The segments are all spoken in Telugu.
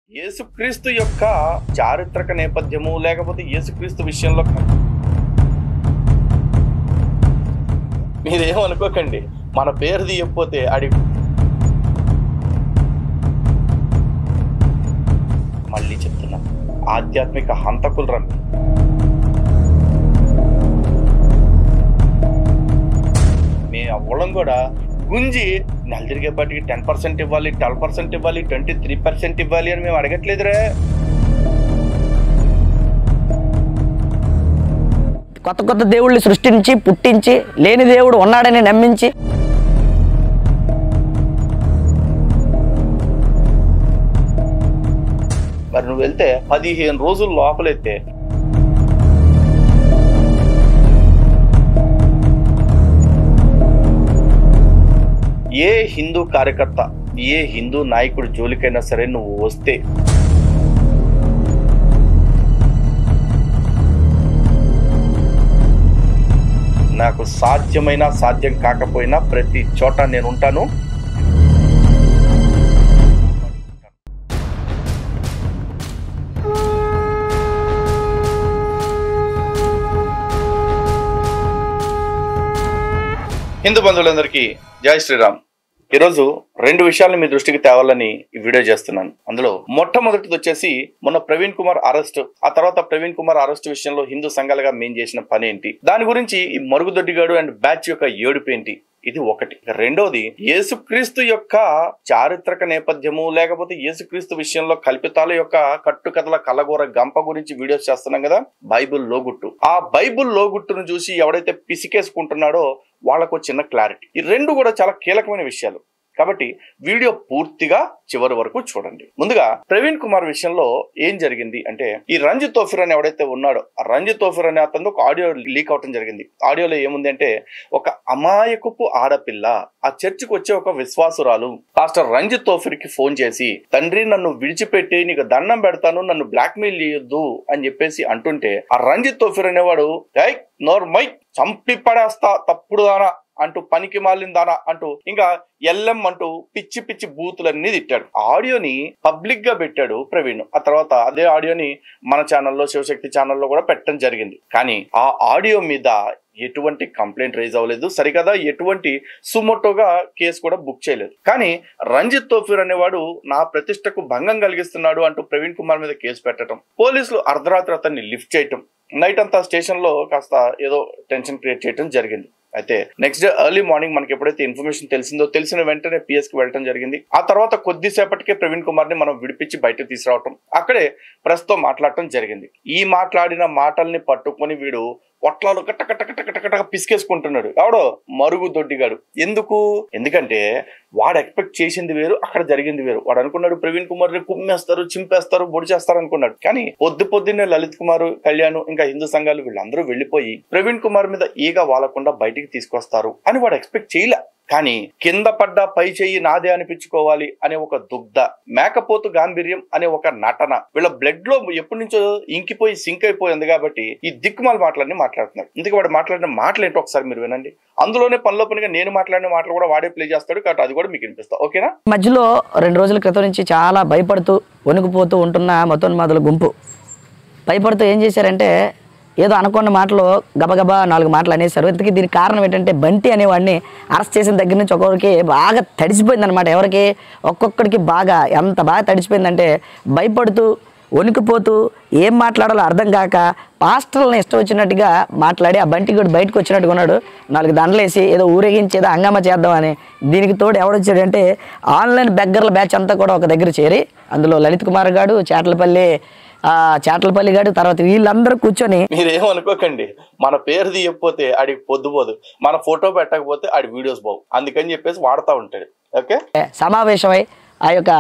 యేసుక్రీస్తు యొక్క చారిత్రక నేపథ్యము లేకపోతే యేసుక్రీస్తు విషయంలో మీరేమనుకోకండి మన పేరు తీయకపోతే అడి మళ్ళీ చెప్తున్నా ఆధ్యాత్మిక హంతకులు రమ్మి మీ అవ్వడం కూడా గుంజి నెల తిరిగేపటికి టెన్ పర్సెంట్ ఇవ్వాలి ట్వెల్వ్ పర్సెంట్ ఇవ్వాలి ట్వంటీ త్రీ పర్సెంట్ ఇవ్వాలి అని మేము అడగట్లేదురా కొత్త కొత్త దేవుళ్ళు సృష్టించి పుట్టించి లేని దేవుడు ఉన్నాడని నమ్మించి మరి నువ్వు వెళ్తే పదిహేను రోజులు లోపలైతే ఏ హిందూ కార్యకర్త ఏ హిందూ నాయకుడు జోలికైనా సరే నువ్వు వస్తే నాకు సాధ్యమైన సాధ్యం కాకపోయినా ప్రతి చోట నేను ఉంటాను హిందూ బంధువులందరికీ జై శ్రీరామ్ ఈరోజు రెండు విషయాలను మీ దృష్టికి తేవాలని ఈ వీడియో చేస్తున్నాను అందులో మొట్టమొదటిది వచ్చేసి మొన్న ప్రవీణ్ కుమార్ అరెస్ట్ ఆ తర్వాత ప్రవీణ్ కుమార్ అరెస్ట్ విషయంలో హిందూ సంఘాలుగా మేం చేసిన పని ఏంటి దాని గురించి ఈ మరుగుదొడ్డిగాడు అండ్ బ్యాచ్ యొక్క ఏడుపు ఏంటి ఇది ఒకటి ఇక రెండోది యేసుక్రీస్తు యొక్క చారిత్రక నేపథ్యము లేకపోతే యేసుక్రీస్తు విషయంలో కల్పితాల యొక్క కట్టుకథల కలగూర గంప గురించి వీడియోస్ చేస్తున్నాం కదా బైబిల్ లోగుట్టు ఆ బైబిల్ లోగుట్టును చూసి ఎవడైతే పిసికేసుకుంటున్నాడో వాళ్ళకు చిన్న క్లారిటీ ఈ రెండు కూడా చాలా కీలకమైన విషయాలు కాబట్టి వీడియో పూర్తిగా చివరి వరకు చూడండి ముందుగా ప్రవీణ్ కుమార్ విషయంలో ఏం జరిగింది అంటే ఈ రంజిత్ తోఫిర్ అని ఎవడైతే ఉన్నాడో ఆ రంజిత్ తోఫిర్ అనే అతను ఒక ఆడియో లీక్ అవటం జరిగింది ఆడియోలో ఏముంది అంటే ఒక అమాయకపు ఆడపిల్ల ఆ చర్చికి వచ్చే ఒక విశ్వాసురాలు పాస్టర్ రంజిత్ తోఫిర్ కి ఫోన్ చేసి తండ్రి నన్ను విడిచిపెట్టి నీకు దండం పెడతాను నన్ను బ్లాక్మెయిల్ చేయొద్దు అని చెప్పేసి అంటుంటే ఆ రంజిత్ తోఫిర్ అనేవాడు "ఏయ్, నోర్మై చంపి పడేస్తా తప్పుడు దానా అంటూ పనికి మాలిన దానా అంటూ ఇంకా ఎల్ఎం అంటూ పిచ్చి పిచ్చి బూతులన్నీ తిట్టాడు ఆడియోని పబ్లిక్ గా పెట్టాడు ప్రవీణ్ ఆ తర్వాత అదే ఆడియోని మన ఛానల్లో శివశక్తి ఛానల్లో కూడా పెట్టడం జరిగింది కానీ ఆ ఆడియో మీద ఎటువంటి కంప్లైంట్ రైజ్ అవ్వలేదు సరికదా ఎటువంటి సుమోటోగా కేసు కూడా బుక్ చేయలేదు కానీ రంజిత్ తోఫీర్ అనేవాడు నా ప్రతిష్టకు భంగం కలిగిస్తున్నాడు అంటూ ప్రవీణ్ కుమార్ మీద కేసు పెట్టడం పోలీసులు అర్ధరాత్రి అతన్ని లిఫ్ట్ చేయటం నైట్ అంతా స్టేషన్ లో కాస్త ఏదో టెన్షన్ క్రియేట్ చేయడం జరిగింది అయితే నెక్స్ట్ డే ఎర్లీ మార్నింగ్ మనకి ఎప్పుడైతే ఇన్ఫర్మేషన్ తెలిసిందో తెలిసిన వెంటనే పిఎస్ కి వెళ్ళడం జరిగింది ఆ తర్వాత కొద్దిసేపటికే ప్రవీణ్ కుమార్ ని మనం విడిపించి బయటకు తీసుకురావటం అక్కడే ప్రెస్ తో మాట్లాడటం జరిగింది ఈ మాట్లాడిన మాటల్ని పట్టుకొని వీడు పొట్లాలు కట్ట కట్ట కట్ట కట్ట కట్ట పిసికేసుకుంటున్నాడు ఎవడో మరుగు దొడ్డిగాడు ఎందుకు ఎందుకంటే వాడు ఎక్స్పెక్ట్ చేసింది వేరు అక్కడ జరిగింది వేరు వాడు అనుకున్నాడు ప్రవీణ్ కుమార్ ని కుమ్మేస్తారు చింపేస్తారు పొడి చేస్తారు అనుకున్నాడు కానీ పొద్దు పొద్దున్నే లలిత్ కుమార్ కళ్యాణ్ ఇంకా హిందూ సంఘాలు వీళ్ళందరూ వెళ్ళిపోయి ప్రవీణ్ కుమార్ మీద ఈగ వాలకుండా బయటికి తీసుకొస్తారు అని వాడు ఎక్స్పెక్ట్ చేయలే కానీ కింద పడ్డ పై చెయ్యి నాదే అనిపించుకోవాలి అనే ఒక దుగ్ధ మేకపోతు గాంభీర్యం అనే ఒక నటన వీళ్ళ బ్లడ్ లో ఎప్పటి నుంచో ఇంకిపోయి సింక్ అయిపోయింది కాబట్టి ఈ దిక్కుమాల మాటలన్నీ మాట్లాడుతున్నాడు ఇందుకు వాడు మాట్లాడిన మాటలు ఏంటో ఒకసారి మీరు వినండి అందులోనే పనిలో పనిగా నేను మాట్లాడిన మాటలు కూడా వాడే ప్లే చేస్తాడు కాబట్టి అది కూడా మీకు వినిపిస్తా ఓకేనా మధ్యలో రెండు రోజుల క్రితం నుంచి చాలా భయపడుతూ వణుకుపోతూ ఉంటున్న మతోన్మాదుల గుంపు భయపడుతూ ఏం చేశారంటే ఏదో అనుకున్న మాటలు గబగబా నాలుగు మాటలు అనేశారు ఇంతకీ దీనికి కారణం ఏంటంటే బంటి అనేవాడిని అరెస్ట్ చేసిన దగ్గర నుంచి ఒక్కొక్కరికి బాగా తడిసిపోయింది అనమాట ఎవరికి ఒక్కొక్కడికి బాగా ఎంత బాగా తడిసిపోయిందంటే భయపడుతూ వణికిపోతూ ఏం మాట్లాడాలో అర్థం కాక పాస్టర్లను ఇష్టం వచ్చినట్టుగా మాట్లాడి ఆ బంటి కూడా బయటకు వచ్చినట్టుగా ఉన్నాడు నాలుగు దండలేసి ఏదో ఊరేగించి ఏదో హంగామా చేద్దామని దీనికి తోడు ఎవడొచ్చాడంటే ఆన్లైన్ బెగ్గర్ల బ్యాచ్ అంతా కూడా ఒక దగ్గర చేరి అందులో లలిత్ కుమార్ గాడు చేటలపల్లి ఆ చేటలపల్లి గాడు తర్వాత వీళ్ళందరూ కూర్చొని మీరేమనుకోకండి మన పేరు తీయకపోతే ఆడికి పొద్దుపోదు మన ఫోటో పెట్టకపోతే ఆడి వీడియోస్ బావు అందుకని చెప్పేసి వాడుతూ ఉంటాడు ఓకే సమావేశమై ఆ యొక్క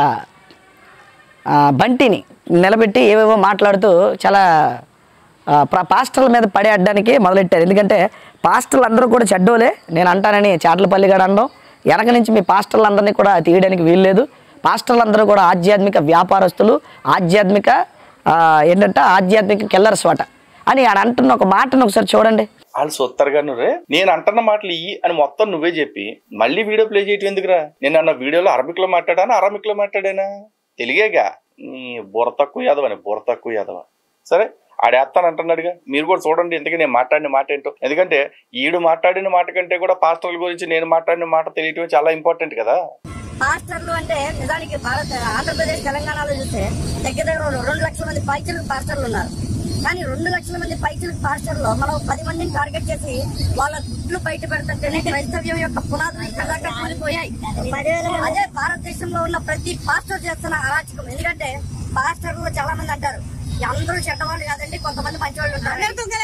ఆ, బంటిని నిలబెట్టి ఏవేవో మాట్లాడుతూ చాలా ఆ, ప్ర- పాస్టర్ల మీద పడేయడానికి మొదలెట్టారు ఎందుకంటే పాస్టర్లు అందరూ కూడా చెడ్డోలే నేను అంటానని చాట్లపల్లి గారు అనడం వెనక నుంచి మీ పాస్టర్లందరినీ కూడా తీయడానికి వీల్లేదు పాస్టర్లందరూ కూడా ఆధ్యాత్మిక వ్యాపారస్తులు ఆధ్యాత్మిక ఆ, ఏంటంటే ఆధ్యాత్మిక కిల్లర్స్ వాట అని ఆడ అంటున్న ఒక మాటను ఒకసారి చూడండి వాళ్ళు సొత్తరుగా నువ్వే నేను అంటున్న మాటలు ఇయ్యి అని మొత్తం నువ్వే చెప్పి మళ్ళీ వీడియో ప్లే చేయటం ఎందుకురా నేను అన్న వీడియోలో అరబిక్ లో మాట్లాడానా అరబిక్ లో మాట్లాడానా తెలుగేగా నీ బుర్ర తక్కువ యాదవ అని బుర్ర తక్కువ యాదవ సరే ఆడేస్తాను అంటున్నాడుగా మీరు కూడా చూడండి ఎందుకు నేను మాట్లాడిన మాట ఏంటో ఎందుకంటే ఈడు మాట్లాడిన మాట కంటే కూడా పాస్టర్ల గురించి నేను మాట్లాడిన మాట తెలియటం చాలా ఇంపార్టెంట్ కదా పాస్టర్లు అంటే నిజానికి భారత్ ఆంధ్రప్రదేశ్ తెలంగాణలో చూస్తే దగ్గర దగ్గర రెండు- రెండు లక్షల మంది పైచలకు పాస్టర్లు ఉన్నారు కానీ రెండు లక్షల మంది పైచలకు పాస్టర్లు మనం పది మందిని టార్గెట్ చేసి వాళ్ళ గుడ్లు బయట పెడుతుంటేనే క్రైస్తవ్యం యొక్క పునాదులు ఇక్కడ దాకా కూలిపోయాయి అదే భారతదేశంలో ఉన్న ప్రతి పాస్టర్ చేస్తున్న అరాచకం ఎందుకంటే పాస్టర్లు చాలా మంది అంటారు అందరూ చెడ్డవాళ్ళు కాదండి కొంతమంది మంచివాళ్ళు ఉంటారు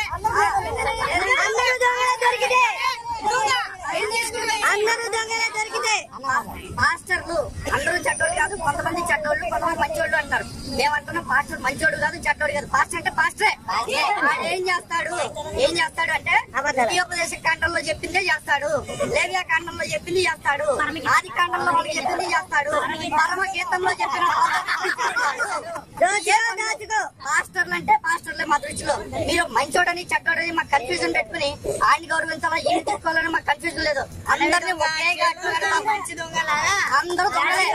అందరూ దొంగలే దొరికితే అందరూ దొంగలే దొరికితే మాస్టర్లు అందరూ చెడ్డోళ్ళు కాదు కొంతమంది చెడ్డోళ్ళు కొంతమంది మంచోళ్ళు అంటారు మేమంటున్నాం పాస్టర్ మంచోడు కాదు చెడ్డోడు కాదు పాస్టర్ అంటే పాస్టరే వాడు ఏం చేస్తాడు ఏం చేస్తాడు అంటే ఉపదేశ కాండంలో చెప్పిందే చేస్తాడు లేవ్యా కాండంలో చెప్పింది చేస్తాడు ఆది కాండంలో మనకి చెప్పింది చేస్తాడు పరమ గీతంలో చెప్పిన పాస్టర్లు అంటే పాస్టర్లే మా దృష్టిలో మీరు మంచోడని చెడ్డోడని మాకు కన్ఫ్యూజన్ పెట్టుకుని ఆయన గౌరవించాలా ఏం తీసుకోవాలని మాకు కన్ఫ్యూజన్ లేదు అందరినీ ఒకే ఘాట్లో పెడతాం. అందరూ దొంగలే.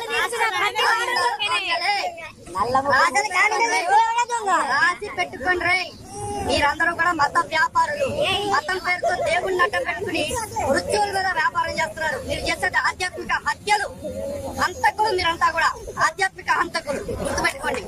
దొంగలే. రాసి పెట్టుకోండి రే మీరందరూ కూడా మత వ్యాపారులు మతం పేరుతో దేవుడిని అడ్డం పెట్టుకుని మృత్యువుల మీద వ్యాపారం చేస్తున్నారు మీరు చేసేది ఆధ్యాత్మిక హత్యలు హంతకులు మీరంతా కూడా ఆధ్యాత్మిక హంతకులు గుర్తుపెట్టుకోండి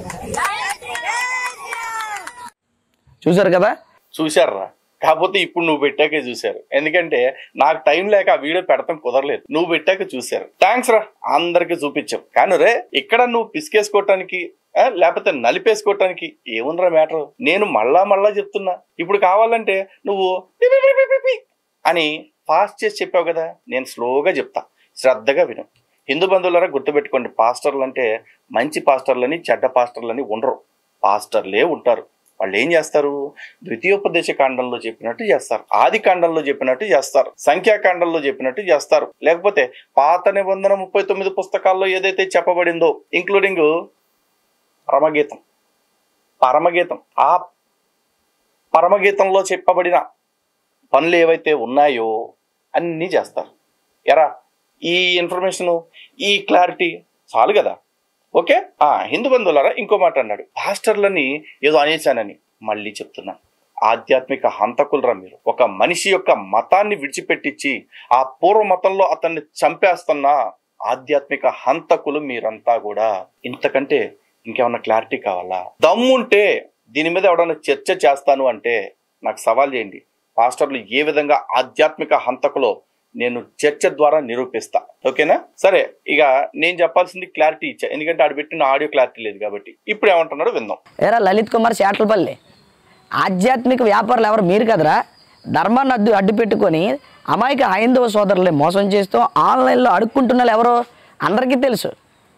చూసారు కదా చూశారా కాకపోతే ఇప్పుడు నువ్వు పెట్టాకే చూశారు ఎందుకంటే నాకు టైం లేక ఆ వీడియో పెడతాం కుదరలేదు నువ్వు పెట్టాక చూశారు థ్యాంక్స్ రా అందరికి చూపించావు కానీ రే ఇక్కడ నువ్వు పిసికేసుకోవటానికి ఆ, లేకపోతే నలిపేసుకోవటానికి ఏముందిరా మ్యాటర్ నేను మళ్ళా మళ్ళా చెప్తున్నా ఇప్పుడు కావాలంటే నువ్వు P P P P P P అని ఫాస్ట్ చేసి చెప్పావు కదా నేను స్లోగా చెప్తా శ్రద్ధగా విను హిందూ బంధువులరా గుర్తుపెట్టుకోండి పాస్టర్లు అంటే మంచి పాస్టర్లని చెడ్డ పాస్టర్లని ఉండరు పాస్టర్లే ఉంటారు వాళ్ళు ఏం చేస్తారు ద్వితీయోపదేశ కాండంలో చెప్పినట్టు చేస్తారు ఆది కాండంలో చెప్పినట్టు చేస్తారు సంఖ్యాకాండంలో చెప్పినట్టు చేస్తారు లేకపోతే పాత నిబంధన ముప్పై తొమ్మిది పుస్తకాల్లో ఏదైతే చెప్పబడిందో ఇంక్లూడింగ్ పరమగీతం పరమగీతం ఆ పరమగీతంలో చెప్పబడిన పనులు ఏవైతే ఉన్నాయో అన్నీ చేస్తారు ఎరా ఈ ఇన్ఫర్మేషన్ ఈ క్లారిటీ చాలు కదా ఓకే ఆ హిందూ బంధువులారా ఇంకో మాట అన్నాడు పాస్టర్లని ఏదో అనేశానని మళ్ళీ చెప్తున్నా ఆధ్యాత్మిక హంతకులరా మీరు ఒక మనిషి యొక్క మతాన్ని విడిచిపెట్టించి ఆ పూర్వ మతంలో అతన్ని చంపేస్తున్న ఆధ్యాత్మిక హంతకులు మీరంతా కూడా ఇంతకంటే ఇంకేమన్నా క్లారిటీ కావాలా దమ్ముంటే దీని మీద ఎవడన్నా చర్చ చేస్తాను అంటే నాకు సవాల్ చేయండి పాస్టర్లు ఏ విధంగా ఆధ్యాత్మిక హంతకులో నేను చర్చ ద్వారా నిరూపిస్తా ఓకేనా సరే ఇక నేను చెప్పాల్సింది క్లారిటీ ఇచ్చా ఎందుకంటే ఆడు పెట్టిన ఆడియో క్లారిటీ లేదు కాబట్టి ఇప్పుడు ఏమంటున్నాడో విందాం ఏరా లలిత్ కుమార్ శాట్లపల్లి ఆధ్యాత్మిక వ్యాపారులు ఎవరు మీరు కదరా ధర్మాన్ని అడ్డు అడ్డు పెట్టుకొని అమాయక హైందవ సోదరుల్ని మోసం చేస్తూ ఆన్లైన్లో అడుక్కుంటున్న వాళ్ళు ఎవరో అందరికీ తెలుసు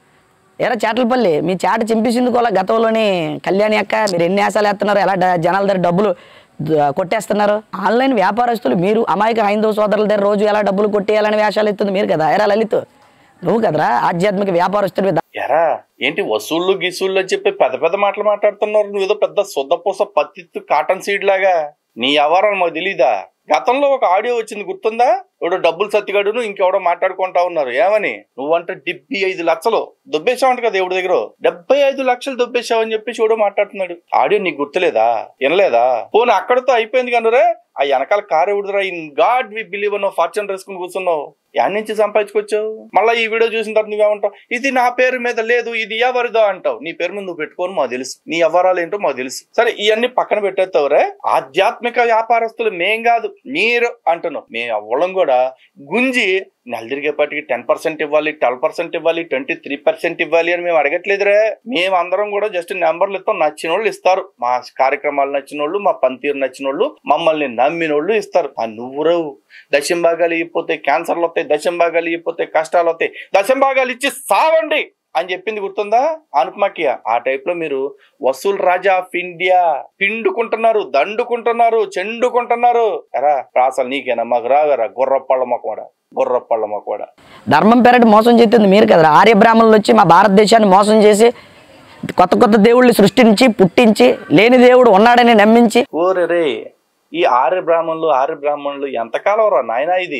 ఎరా చాటలపల్లి మీ చాట చింపేసింది కూడా గతంలోని కళ్యాణి అక్క మీరు ఎన్ని ఆశలు వేస్తున్నారు ఎలా డ- జనాల దగ్గర డబ్బులు ద- కొట్టేస్తున్నారు ఆన్లైన్ వ్యాపారస్తులు మీరు అమాయక హైందవ సోదరుల దగ్గర రోజు ఎలా డబ్బులు కొట్టేయాలని వేషాలు ఎత్తుంది మీరు కదా ఎరా లలిత్ నువ్వు కదరా ఆధ్యాత్మిక వ్యాపారస్తులు ఎరా ఏంటి వసూళ్ళు గిసూళ్ళు అని చెప్పి పెద్ద పెద్ద మాటలు మాట్లాడుతున్నారు నువ్వు ఏదో పెద్ద సొద్దపూస పత్తి కాటన్ సీడ్ లాగా నీ వ్యవహారం మాకు తెలీదా గతంలో ఒక ఆడియో వచ్చింది గుర్తుందా ఎవడో డబ్బులు సత్తిగాడును ఇంకెవడో మాట్లాడుకుంటా ఉన్నారు ఏమని నువ్వంటే డెబ్బై ఐదు లక్షలు దొబ్బేశావంట కదా ఎవడి దగ్గర డెబ్బై ఐదు లక్షలు దొబ్బేశావు అని చెప్పి చూడ మాట్లాడుతున్నాడు ఆడియో నీకు గుర్తులేదా వినలేదా పోనీ అక్కడతో అయిపోయింది కనురే ఆ వెనకాల కారు ఎవడురా ఇన్ గాడ్ వి బిలీవ్ అన్నావు ఫార్చ్యూన్ వేసుకుని కూర్చున్నావు యాడ్ నుంచి సంపాదించుకొచ్చావు మళ్ళీ ఈ వీడియో చూసిన తర్వాత నువ్వేమంటావు ఇది నా పేరు మీద లేదు ఇది ఎవరిదో అంటావు నీ పేరు మీద నువ్వు పెట్టుకోని మాకు తెలుసు నీ వ్యవహారాలు ఏంటో మాకు తెలుసు సరే ఇవన్నీ పక్కన పెట్టేస్తావురే ఆధ్యాత్మిక వ్యాపారస్తులు మేం కాదు మీరు అంటున్నావు మీ అవ్వడం కూడా గుంజి నెల తిరిగేపటికి టెన్ పర్సెంట్ ఇవ్వాలి ట్వెల్వ్ పర్సెంట్ ఇవ్వాలి ట్వంటీ త్రీ పర్సెంట్ ఇవ్వాలి అని మేము అడగట్లేదురే మేము అందరం కూడా జస్ట్ నెంబర్లు ఇస్తాం నచ్చిన వాళ్ళు ఇస్తారు మా కార్యక్రమాలు నచ్చిన వాళ్ళు మా పనితీరు నచ్చిన వాళ్ళు మమ్మల్ని నమ్మిన వాళ్ళు ఇస్తారు ఆ నువ్వురవు దశంభాగాలు ఇవ్వకపోతే క్యాన్సర్లు వస్తాయి దశంభాగాలు ఇవ్వకపోతే కష్టాలు వస్తాయి దశంభాగాలు ఇచ్చి సావండి అని చెప్పింది గుర్తుందా అనుపమాకి ఆ టైప్ లో మీరు వసూల్ రాజా ఆఫ్ ఇండియా పిండుకుంటున్నారు దండుకుంటున్నారు చెండుకుంటున్నారు ఎరా అసలు నీకేనా మాకు రావేరా గుర్రపళ్ళ మొక్కవాడ గుర్రపళ్ళ మొక్కవాడ ధర్మం పేరటి మోసం చేస్తుంది మీరు కదా ఆర్య బ్రాహ్మణులు వచ్చి మా భారతదేశాన్ని మోసం చేసి కొత్త కొత్త దేవుళ్ళు సృష్టించి పుట్టించి లేని దేవుడు ఉన్నాడని నమ్మించి ఓరే రే ఈ ఆర్య బ్రాహ్మణులు ఆర్య బ్రాహ్మణులు ఎంతకాలం రా నాయనా ఇది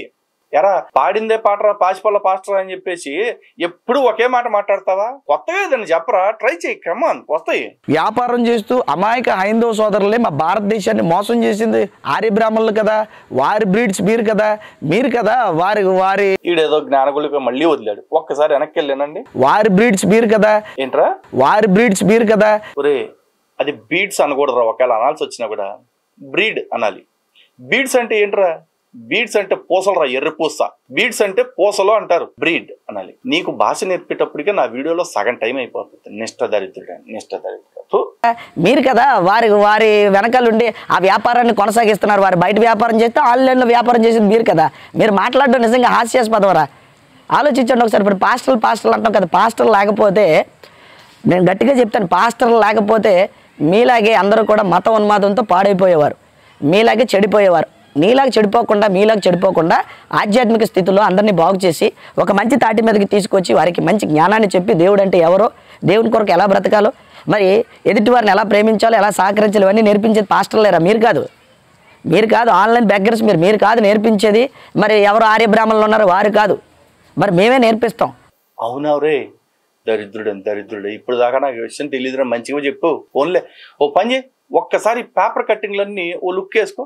ఎరా పాడిందే పాటరా పాచిపల్ల పాస్టర్ అని చెప్పేసి ఎప్పుడు ఒకే మాట మాట్లాడతావా కొత్తగా ఏదైనా చెప్పరా ట్రై చేయి కమాన్ వస్తాయి వ్యాపారం చేస్తూ అమాయక హైందవ సోదరులే మా భారతదేశాన్ని మోసం చేసింది ఆర్య బ్రాహ్మణులు కదా వారి బ్రీడ్స్ మీరు కదా మీరు కదా వారి వారి ఈడేదో జ్ఞానగుళిపై మళ్ళీ వదిలాడు ఒక్కసారి వెనక్కి వెళ్ళానండి వారి బ్రీడ్స్ మీరు కదా ఏంట్రా వారి బ్రీడ్స్ మీరు కదా ఒరే అది బీడ్స్ అనకూడదురా ఒకవేళ అనాల్సి వచ్చినా కూడా బ్రీడ్ అనాలి బీడ్స్ అంటే ఏంట్రా బీడ్స్ అంటే పూసలరా ఎర్రి పూస బీడ్స్ అంటే పూసలు అంటారు బ్రీడ్ అనాలి నీకు భాష నేర్పేటప్పటికే నా వీడియోలో సగం టైం అయిపోతుంది నిష్ట దరిద్రుడు నిష్ట దరిద్రుడు ఫు. మీరు కదా వారి వారి వెనకాలండి ఆ వ్యాపారాన్ని కొనసాగిస్తున్నారు వారు బయట వ్యాపారం చేస్తే ఆన్లైన్లో వ్యాపారం చేసింది మీరు కదా మీరు మాట్లాడడం నిజంగా హాస్యాస్పదవరా ఆలోచించండి ఒకసారి ఇప్పుడు పాస్టర్లు పాస్టర్లు అంటాం కదా పాస్టర్లు లేకపోతే నేను గట్టిగా చెప్తాను పాస్టర్లు లేకపోతే మీలాగే అందరూ కూడా మత ఉన్మాదంతో పాడైపోయేవారు మీలాగే చెడిపోయేవారు నీలాగా చెడిపోకుండా మీలాగా చెడిపోకుండా ఆధ్యాత్మిక స్థితిలో అందరినీ బాగు చేసి ఒక మంచి తాటి మీదకి తీసుకొచ్చి వారికి మంచి జ్ఞానాన్ని చెప్పి దేవుడు అంటే ఎవరో దేవుని కొరకు ఎలా బ్రతకాలో మరి ఎదుటి వారిని ఎలా ప్రేమించాలో ఎలా సహకరించాలో ఇవన్నీ నేర్పించేది పాస్టర్ లేరా మీరు కాదు మీరు కాదు ఆన్లైన్ బెగ్గర్స్ మీరు మీరు కాదు నేర్పించేది మరి ఎవరు ఆర్య బ్రాహ్మణులు ఉన్నారో వారు కాదు మరి మేమే నేర్పిస్తాం అవునా రే దరిద్రుడు దరిద్రుడు ఇప్పుడు దాకా నాకు ఈ విషయం తెలియదురా మంచిగా చెప్పు ఓన్లే ఓ పని చేయి ఒక్కసారి పేపర్ కట్టింగ్లన్నీ ఓ లుక్ వేసుకో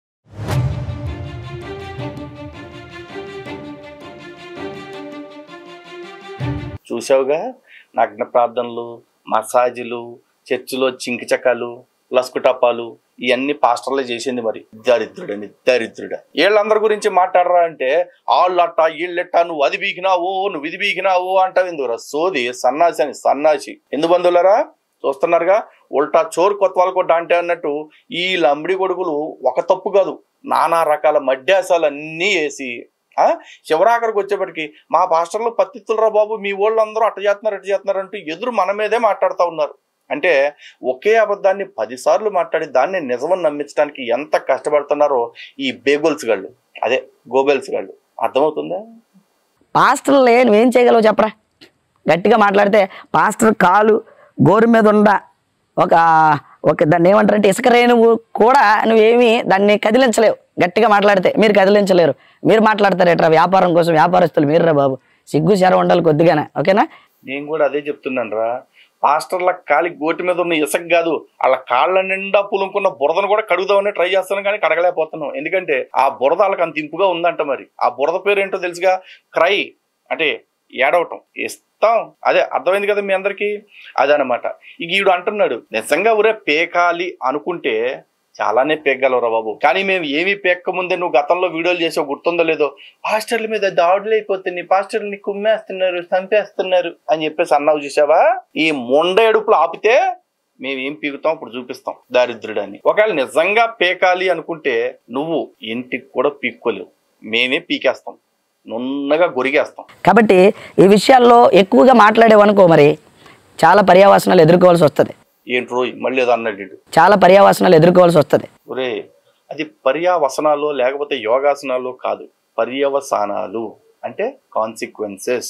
చూసావుగా నగ్న ప్రార్థనలు మసాజులు చర్చిలో చింకిచకాలు లస్కుటపాలు ఇవన్నీ పాస్టర్లే చేసింది మరి దరిద్రుడని దరిద్రుడ వీళ్ళందరి గురించి మాట్లాడరా అంటే వాళ్ళట్ట వీళ్ళెట్ట నువ్వు అది బీకినావు నువ్వు ఇది బీకినావు అంటావు ఎందుకురా సోది సన్నాసి అని సన్నాసి ఎందు బంధువులరా చూస్తున్నారుగా ఉల్టా చోరు కొత్త కొట్ట అంటే అన్నట్టు ఈ లంబడి కొడుకులు ఒక తప్పు కాదు నానా రకాల మడ్యాసాలు అన్నీ వేసి ఆ చివరాఖరికి వచ్చేప్పటికి మా పాస్టర్లు పత్తిత్తులరా బాబు మీ వాళ్ళందరూ అట్ట చేస్తున్నారు అట్ట చేస్తున్నారు అంటూ ఎదురు మన మీదే మాట్లాడుతూ ఉన్నారు అంటే ఒకే అబద్ధాన్ని పదిసార్లు మాట్లాడి దాన్ని నిజమని నమ్మించడానికి ఎంత కష్టపడుతున్నారో ఈ బేగోల్స్ గాళ్ళు అదే గోబెల్స్ గాళ్ళు అర్థమవుతుందా పాస్టర్లే నువ్వేం చేయగలవు చెప్పరా గట్టిగా మాట్లాడితే పాస్టర్ కాలు గోరు మీద ఉండ ఒక ఒక దాన్ని ఏమంటారంటే ఇసుక రేణువు కూడా నువ్వేమి దాన్ని కదిలించలేవు గట్టిగా మాట్లాడితే మీరు కదిలించలేరు మీరు మాట్లాడతారేట్రా వ్యాపారం కోసం వ్యాపారస్తులు మీరురా బాబు సిగ్గు శరం ఉండాలి కొద్దిగానే ఓకేనా నేను కూడా అదే చెప్తున్నాను రా పాస్టర్ల కాలి గోటి మీద ఉన్న ఇసుక కాదు వాళ్ళ కాళ్ళ నిండా పులుముకున్న బురదను కూడా కడుగుదామని ట్రై చేస్తున్నాం కానీ కడగలేకపోతున్నాం ఎందుకంటే ఆ బురద వాళ్ళకి అంత ఇంపుగా ఉందంట మరి ఆ బురద పేరు ఏంటో తెలుసుగా క్రై అంటే ఏడవటం ఇస్తాం అదే అర్థమైంది కదా మీ అందరికి అదనమాట ఇక ఈడు అంటున్నాడు నిజంగా ఊరే పేకాలి అనుకుంటే చాలానే పేగలవురా బాబు కానీ మేము ఏమీ పేక్క ముందే నువ్వు గతంలో వీడియోలు చేసావు గుర్తుందో లేదో పాస్టర్ల మీద దాడులు అయిపోతుంది పాస్టర్ని కుమ్మేస్తున్నారు చంపేస్తున్నారు అని చెప్పేసి అన్నావు చూసావా ఈ మొండ ఎడుపులు ఆపితే మేము ఏం పీకుతాం ఇప్పుడు చూపిస్తాం దారిద్రుడని ఒకవేళ నిజంగా పేకాలి అనుకుంటే నువ్వు ఇంటికి కూడా పీక్కోలేవు మేమే పీకేస్తాం నున్నగా గొరిగేస్తాం కాబట్టి ఈ విషయాల్లో ఎక్కువగా మాట్లాడేవనుకో మరి చాలా పర్యావసనాలు ఎదుర్కోవాల్సి వస్తుంది ఏంటి రోయ్ మళ్ళీ ఏదో అన్నాడు ఈడు. చాలా పర్యావసనాలు ఎదుర్కోవాల్సి వస్తుంది ఒరే అది పర్యావసనాలు లేకపోతే యోగాసనాలు కాదు పర్యవసానాలు అంటే కాన్సిక్వెన్సెస్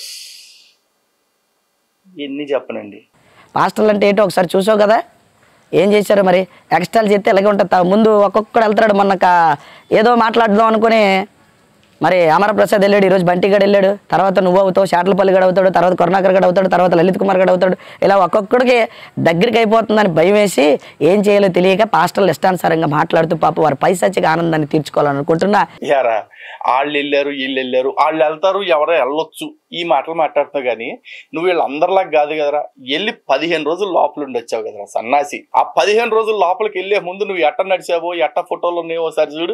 ఎన్ని చెప్పనండి పాస్టర్లు అంటే ఏంటో ఒకసారి చూసావు కదా ఏం చేశారు మరి ఎక్స్ట్రాలు చేస్తే ఇలాగే ఉంటుంది తా- ముందు ఒక్కొక్కడు వెళ్తాడు మొన్న కా- ఏదో మాట్లాడదాం అనుకుని మరి అమరప్రసాద్ వెళ్ళాడు ఈరోజు బంటిగాడు వెళ్ళాడు తర్వాత నువ్వు అవుతావు శాట్లపల్లి గడు అవుతాడు తర్వాత కరుణాకర్ గడు అవుతాడు తర్వాత లలిత్ కుమార్ గడు అవుతాడు ఇలా ఒక్కొక్కడికి దగ్గరికి అయిపోతుందని భయం వేసి ఏం చేయాలో తెలియక పాస్టర్లు ఇష్టానుసారంగా మాట్లాడుతూ పాప వారి పైసచ్చిగా ఆనందాన్ని తీర్చుకోవాలనుకుంటున్నా యారా వాళ్ళు వెళ్ళారు వీళ్ళు వెళ్ళారు వాళ్ళు వెళ్తారు ఎవరో వెళ్ళొచ్చు ఈ మాటలు మాట్లాడుతున్నావు కానీ నువ్వు వీళ్ళందరిలా కాదు కదరా వెళ్ళి పదిహేను రోజులు లోపల ఉండొచ్చావు కదరా సన్నాసి ఆ పదిహేను రోజులు లోపలికి వెళ్ళే ముందు నువ్వు ఎట్ట నడిచావో ఎట్ట ఫోటోలు ఉన్నాయో ఒకసారి చూడు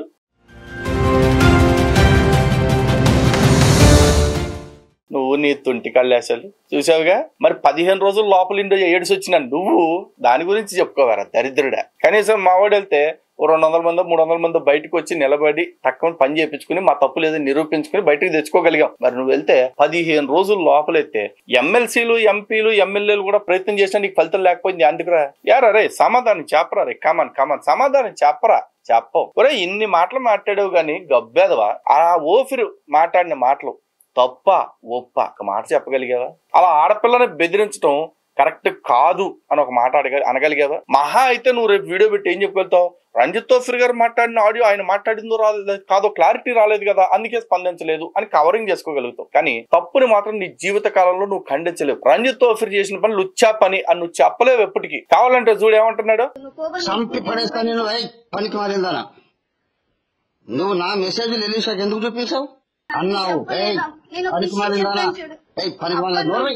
నువ్వు నీ తుంటి కళ్ళేసాలు చూసావుగా మరి పదిహేను రోజులు లోపల ఇండో ఏడుసి వచ్చిన నువ్వు దాని గురించి చెప్పుకోవారా దరిద్రుడా కనీసం మావాడు వెళ్తే ఓ రెండు వందల మంది మూడు వందల మంది బయటకు వచ్చి నిలబడి తక్కువ పని చేయించుకుని మా తప్పు లేదని నిరూపించుకుని బయటకు తెచ్చుకోగలిగాం మరి నువ్వు వెళ్తే పదిహేను రోజులు లోపలైతే ఎమ్మెల్సీలు ఎంపీలు ఎమ్మెల్యేలు కూడా ప్రయత్నం చేసినా నీకు ఫలితం లేకపోయింది అందుకురా యారా రే సమాధానం చెప్పరా రే కమన్ కమన్ సమాధానం చెప్పరా చెప్పవు ఒరే ఇన్ని మాటలు మాట్లాడావు గాని గబ్బేదవా ఆ ఓఫిరు మాట్లాడిన మాటలు తప్ప ఒప్ప ఒక మాట చెప్పగలిగావా అలా ఆడపిల్లని బెదిరించడం కరెక్ట్ కాదు అని ఒక మాట అడగ అనగలిగావా మహా అయితే నువ్వు రేపు వీడియో పెట్టి ఏం చెప్పగలుగుతావు రంజిత్ తోఫిర్ గారు మాట్లాడిన ఆడియో ఆయన మాట్లాడిందో రాలేదు కాదో క్లారిటీ రాలేదు కదా అందుకే స్పందించలేదు అని కవరింగ్ చేసుకోగలుగుతావు కానీ తప్పుని మాత్రం నీ జీవిత కాలంలో నువ్వు ఖండించలేవు రంజిత్ తోఫిర్ చేసిన పని లుచ్చా పని అని నువ్వు చెప్పలేవు ఎప్పటికీ కావాలంటే చూడు ఏమంటున్నాడు చంపి పడేస్తా నేను ఏయ్, పనికి మారిందానా నువ్వు నా మెసేజ్ ఎలీషాకి ఎందుకు చూపించావు అన్నావు ఏయ్ పనికి మారిందానా ఏయ్ పనికి మారిందా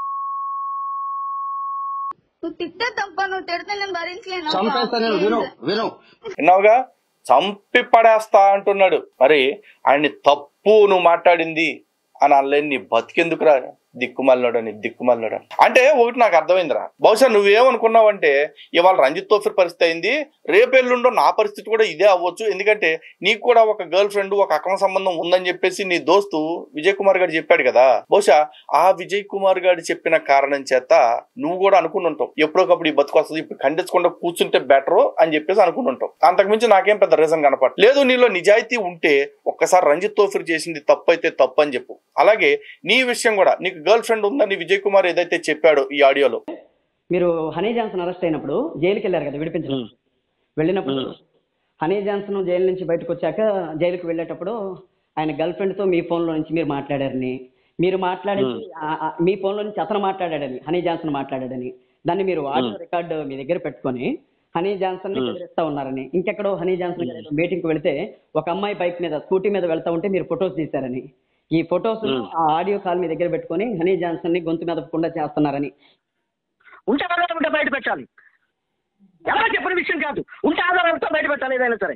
నువ్వు తిట్టే తప్ప నువ్వు తిడితే నేను భరించలేను చంపేస్తా నేను విను విను విన్నావుగా చంపి పడేస్తా అంటున్నాడు మరి ఆయన్ని తప్పు నువ్వు మాట్లాడింది అని అనలేని నీ బతికెందుకురా దిక్కుమల్లాడని దిక్కుమల్లాడు అంటే ఒకటి నాకు అర్థమైందిరా బహుశా నువ్వేమనుకున్నావంటే ఇవాళ రంజిత్ తోఫిర్ పరిస్థితి అయింది రేపెల్లుండో నా పరిస్థితి కూడా ఇదే అవ్వచ్చు ఎందుకంటే నీకు కూడా ఒక గర్ల్ ఫ్రెండ్ ఒక అక్రమ సంబంధం ఉందని చెప్పేసి నీ దోస్తు విజయ్ కుమార్ గారు చెప్పాడు కదా బహుశా ఆ విజయ్ కుమార్ గారు చెప్పిన కారణం చేత నువ్వు కూడా అనుకుని ఉంటావు ఎప్పుడోకప్పుడు ఈ బతుకు వస్తుంది ఇప్పుడు ఖండించకుండా కూర్చుంటే బెటర్ అని చెప్పేసి అనుకుని ఉంటావు అంతకుమించి నాకేం పెద్ద రీజన్ కనపడ లేదు నీలో నిజాయితీ ఉంటే ఒక్కసారి రంజిత్ తోఫిర్ చేసింది తప్పు అయితే తప్పు అని చెప్పు అలాగే నీ విషయం కూడా నీకు గర్ల్ ఫ్రెండ్ ఉందని విజయ్ కుమార్ ఏదైతే చెప్పాడో ఈ ఆడియోలో మీరు హనీ జాన్సన్ అరెస్ట్ అయినప్పుడు జైలుకి వెళ్ళారు కదా విడిపించడం వెళ్ళినప్పుడు హనీ జాన్సన్ జైలు నుంచి బయటకు వచ్చాక జైలుకి వెళ్ళేటప్పుడు ఆయన గర్ల్ ఫ్రెండ్తో మీ ఫోన్లో నుంచి మీరు మాట్లాడారని మీరు మాట్లాడి ఆ- ఆ- మీ ఫోన్లో నుంచి అతను మాట్లాడాడని హనీ జాన్సన్ మాట్లాడాడని దాన్ని మీరు ఆడియో రికార్డు మీ దగ్గర పెట్టుకొని హనీ జాన్సన్ ని బెదిరిస్తా ఉన్నారని ఇంకెక్కడో హనీ జాన్సన్ గారు మీటింగ్ కి వెళితే ఒక అమ్మాయి బైక్ మీద స్కూటీ మీద వెళ్తా ఉంటే మీరు ఫొటోస్ తీశారని ఈ ఫొటోస్ ఆ ఆడియో కాల్ మీ దగ్గర పెట్టుకొని హనీ జాన్సన్ ని గొంతు మెదపకుండా చేస్తున్నారని ఉంటే ఆధారాలు ఉంటే బయట పెట్టాలి ఎవరో చెప్పిన విషయం కాదు ఉంటే ఆధారాలతో బయట పెట్టాలి ఏదైనా సరే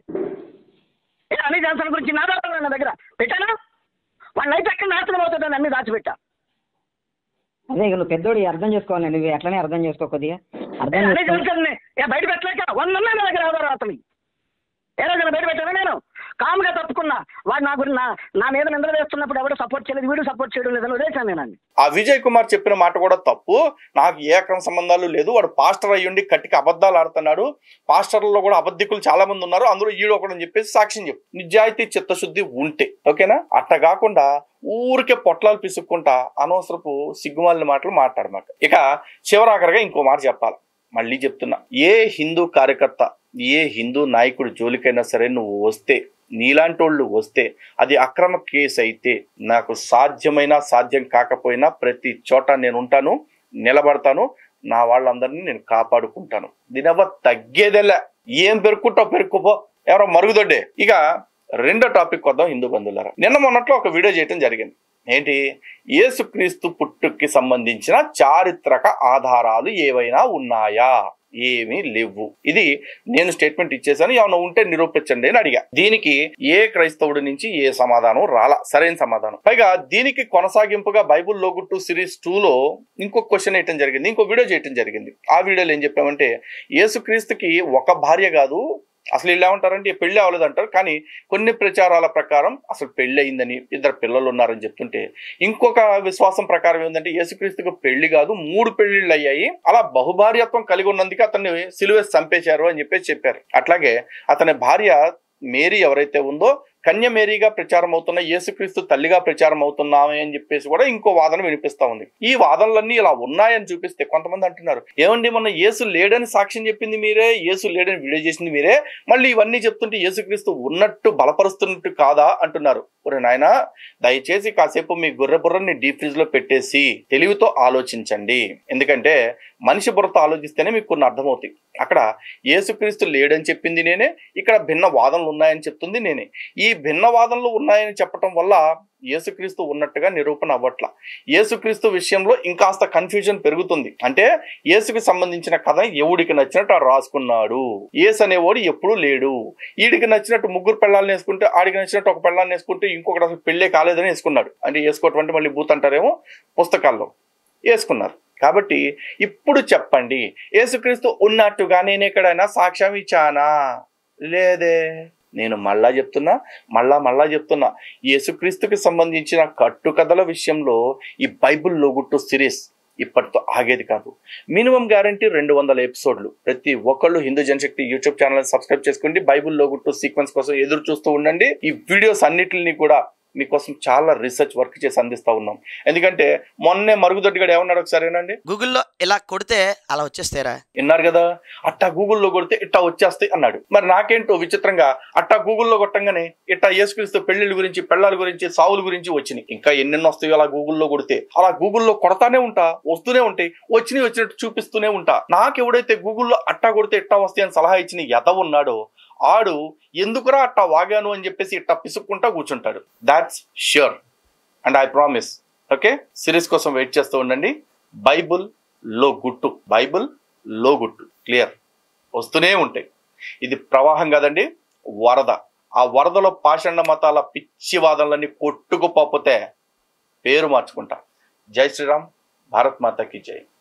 ఏ అన్ని జాన్సన్ గురించి నా ఆధారాలు నా దగ్గర పెట్టానా వాళ్ళ లైఫ్ ఎక్కడ నాశనం అవుతుందని అన్ని దాచిపెట్టా అదే ఇక నువ్వు పెద్దోడు అర్థం చేసుకోవాలి నువ్వు ఎట్లనే అర్థం చేసుకో కొద్దిగా అర్థం అన్ని చేసుకో జాన్సన్ ఏ బయట పెట్టలేక వంద ఉన్నాయి నా దగ్గర ఆధారాలు అతని ఏ రోజున బయట పెట్టానా నేను కామ్గా తప్పుకున్నా వాడు నా గురించి నా నా మీద నిందలు వేస్తున్నప్పుడు ఎవడో సపోర్ట్ చేయలేదు వీడు సపోర్ట్ చేయడం లేదని వదిలేశాను నేను అన్ని. ఆ విజయ్ కుమార్ చెప్పిన మాట కూడా తప్పు నాకు ఏ అక్రమ సంబంధాలు లేదు వాడు పాస్టర్ అయ్యుండి కట్టికి అబద్ధాలు ఆడుతున్నాడు పాస్టర్లలో కూడా అబద్ధికులు చాలా మంది ఉన్నారు అందులో ఈడు ఒకడని చెప్పేసి సాక్ష్యం చెప్పు నిజాయితీ చిత్తశుద్ధి ఉంటే ఓకేనా అట్ట కాకుండా ఊరికే పొట్లాలు పిసుక్కుంటా అనవసరపు సిగ్గుమాలిన మాటలు మాట్లాడమాక ఇక చివరాఖరిగా ఇంకో మాట చెప్పాలి మళ్ళీ చెప్తున్నా ఏ హిందూ కార్యకర్త ఏ హిందూ నాయకుడు జోలికైనా సరే నువ్వు వస్తే నీలాంటి వాళ్ళు వస్తే అది అక్రమ కేసు అయితే నాకు సాధ్యమైనా సాధ్యం కాకపోయినా ప్రతి చోట నేను ఉంటాను నిలబడతాను నా వాళ్ళందరినీ నేను కాపాడుకుంటాను దీనవ్వ తగ్గేదేలే ఏం పెరుక్కుంటావు పెరుక్కుపో ఎవరో మరుగుదొడ్డే ఇక రెండో టాపిక్ వద్దాం హిందూ బంధువులారా నిన్న మొన్నట్లో ఒక వీడియో చేయటం జరిగింది ఏంటి యేసుక్రీస్తు పుట్టుకి సంబంధించిన చారిత్రక ఆధారాలు ఏవైనా ఉన్నాయా ఏమీ లేవు ఇది నేను స్టేట్మెంట్ ఇచ్చేసాను ఏమైనా ఉంటే నిరూపించండి అని అడిగా దీనికి ఏ క్రైస్తవుడి నుంచి ఏ సమాధానం రాలా సరైన సమాధానం పైగా దీనికి కొనసాగింపుగా బైబుల్ లోగుట్టు సిరీస్ టూ లో ఇంకొక క్వశ్చన్ వేయటం జరిగింది ఇంకో వీడియో చేయటం జరిగింది ఆ వీడియోలో ఏం చెప్పామంటే యేసుక్రీస్తుకి ఒక భార్య కాదు అసలు ఇలా ఏమంటారంటే పెళ్లి అవ్వలేదంటారు కానీ కొన్ని ప్రచారాల ప్రకారం అసలు పెళ్లి అయిందని ఇద్దరు పిల్లలు ఉన్నారని చెప్తుంటే ఇంకొక విశ్వాసం ప్రకారం ఏంటంటే యేసుక్రీస్తుకు పెళ్లి కాదు మూడు పెళ్లిళ్ళు అయ్యాయి అలా బహుభార్యత్వం కలిగి ఉన్నందుకు అతన్ని సిలువేసి చంపేశారు అని చెప్పేసి చెప్పారు అట్లాగే అతని భార్య మేరీ ఎవరైతే ఉందో కన్య మేరీగా ప్రచారం అవుతున్న యేసుక్రీస్తు తల్లిగా ప్రచారం అవుతున్నామే అని చెప్పేసి కూడా ఇంకో వాదన వినిపిస్తా ఉంది ఈ వాదనలన్నీ ఇలా ఉన్నాయని చూపిస్తే కొంతమంది అంటున్నారు ఏమండి మొన్న యేసు లేడని సాక్ష్యం చెప్పింది మీరే యేసు లేడని వీడియో చేసింది మీరే మళ్ళీ ఇవన్నీ చెప్తుంటే యేసుక్రీస్తు ఉన్నట్టు బలపరుస్తున్నట్టు కాదా అంటున్నారు ఒరే నాయనా దయచేసి కాసేపు మీ గుర్రె బుర్రని డీప్ ఫ్రిజ్ లో పెట్టేసి తెలివితో ఆలోచించండి ఎందుకంటే మనిషి బుర్రతో ఆలోచిస్తేనే మీకు కొన్ని అర్థమవుతాయి అక్కడ యేసుక్రీస్తు లేడని చెప్పింది నేనే ఇక్కడ భిన్న వాదనలు ఉన్నాయని చెప్తుంది నేనే ఈ భిన్న వాదనలు ఉన్నాయని చెప్పటం వల్ల యేసుక్రీస్తు ఉన్నట్టుగా నిరూపణ అవ్వట్ల యేసుక్రీస్తు విషయంలో ఇంకాస్త కన్ఫ్యూజన్ పెరుగుతుంది అంటే యేసుకి సంబంధించిన కథ ఎవడికి నచ్చినట్టు ఆడు రాసుకున్నాడు యేసు అనేవాడు ఎప్పుడూ లేడు ఈడికి నచ్చినట్టు ముగ్గురు పెళ్ళాలను వేసుకుంటే ఆడికి నచ్చినట్టు ఒక పెళ్ళాన్ని వేసుకుంటే ఇంకొకటి అసలు పెళ్ళే కాలేదని వేసుకున్నాడు అంటే వేసుకోవటం అంటే మళ్ళీ బూత్ అంటారేమో పుస్తకాల్లో వేసుకున్నారు కాబట్టి ఇప్పుడు చెప్పండి యేసుక్రీస్తు ఉన్నట్టుగా నేను ఎక్కడైనా సాక్ష్యం ఇచ్చానా లేదే నేను మళ్ళా చెప్తున్నా మళ్ళా మళ్ళా చెప్తున్నా యేసుక్రీస్తుకి సంబంధించిన కట్టుకథల విషయంలో ఈ బైబిల్ లోగుట్టు సిరీస్ ఇప్పటితో ఆగేది కాదు మినిమం గ్యారంటీ రెండు వందల ఎపిసోడ్లు ప్రతి ఒక్కళ్ళు Hindu Janashakti YouTube channel subscribe చేసుకోండి బైబిల్ లోగుట్టు సీక్వెన్స్ కోసం ఎదురు చూస్తూ ఉండండి ఈ వీడియోస్ అన్నిటిని కూడా మీకోసం చాలా రీసెర్చ్ వర్క్ చేసి అందిస్తా ఉన్నాం ఎందుకంటే మొన్నే మరుగుదొడ్డిగాడు ఏమన్నాడు ఒకసారేనండి గూగుల్లో ఇలా కొడితే అలా వచ్చేస్తారా విన్నారు కదా అట్టా గూగుల్లో కొడితే ఇట్టా వచ్చేస్తాయి అన్నాడు మరి నాకేంటో విచిత్రంగా అట్టా గూగుల్లో కొట్టంగానే ఇట్టా యేసుక్రీస్తు పెళ్లిళ్ళ గురించి పెళ్ళాల గురించి సావుల గురించి వచ్చినాయి ఇంకా ఎన్నెన్నో వస్తాయో అలా గూగుల్లో కొడితే అలా గూగుల్లో కొడతానే ఉంటా వస్తూనే ఉంటాయి వచ్చినవి వచ్చినట్టు చూపిస్తూనే ఉంటా నాకు ఎవడైతే గూగుల్లో అట్టా కొడితే ఇట్టా వస్తాయి అని సలహా ఇచ్చిన ఎద ఉన్నాడో ఆడు ఎందుకురా అట్టా వాగాను అని చెప్పేసి ఇట్టా పిసుక్కుంటా కూర్చుంటాడు that's sure and I promise okay series కోసం వెయిట్ చేస్తూ ఉండండి బైబుల్ లో గుట్టు బైబుల్ లో గుట్టు క్లియర్ వస్తూనే ఉంటాయి ఇది ప్రవాహం కాదండి వరద ఆ వరదలో పాషండ మతాల పిచ్చి వాదనలన్నీ కొట్టుకుపోతే పేరు మార్చుకుంటా జై శ్రీరామ్ భారత్ మాతాకి జై